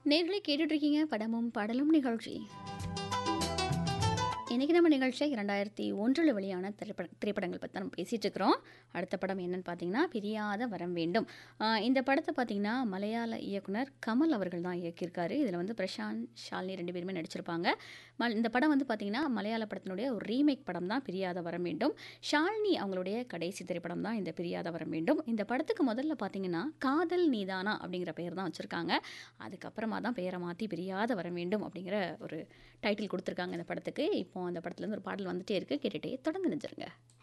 நேர்களை கேட்டுட்ருக்கீங்க படமும் பாடலும் நிகழ்ச்சி இன்றைக்கி நம்ம நிகழ்ச்சியை இரண்டாயிரத்தி ஒன்றில் வெளியான திரைப்பட திரைப்படங்கள் பற்றி நம்ம பேசிகிட்டு இருக்கிறோம் அடுத்த படம் என்னன்னு பார்த்தீங்கன்னா பிரியாத வரம் வேண்டும் ஆஹ் இந்த படத்தை பார்த்தீங்கன்னா மலையாள இயக்குனர் கமல் அவர்கள் தான் இயக்கியிருக்காரு இதில் வந்து பிரசாந்த் ஷாலினி ரெண்டு பேருமே நடிச்சிருப்பாங்க மல் இந்த படம் வந்து பார்த்தீங்கன்னா மலையாள படத்தினுடைய ஒரு ரீமேக் படம் தான் பிரியாத வரம் வேண்டும் ஷாலினி அவங்களுடைய கடைசி திரைப்படம் தான் இந்த பிரியாத வரம் வேண்டும் இந்த படத்துக்கு முதல்ல பார்த்தீங்கன்னா காதல் நீதானா அப்படிங்கிற பெயர் தான் வச்சுருக்காங்க அதுக்கப்புறமா தான் பெயரை மாற்றி பிரியாத வர வேண்டும் அப்படிங்கிற ஒரு டைட்டில் கொடுத்துருக்காங்க இந்த படத்துக்கு இப்போ அந்த படத்துலேருந்து ஒரு பாடல் வந்துட்டே இருக்குது கேட்டுகிட்டே தொடர்ந்து நினைச்சிருங்க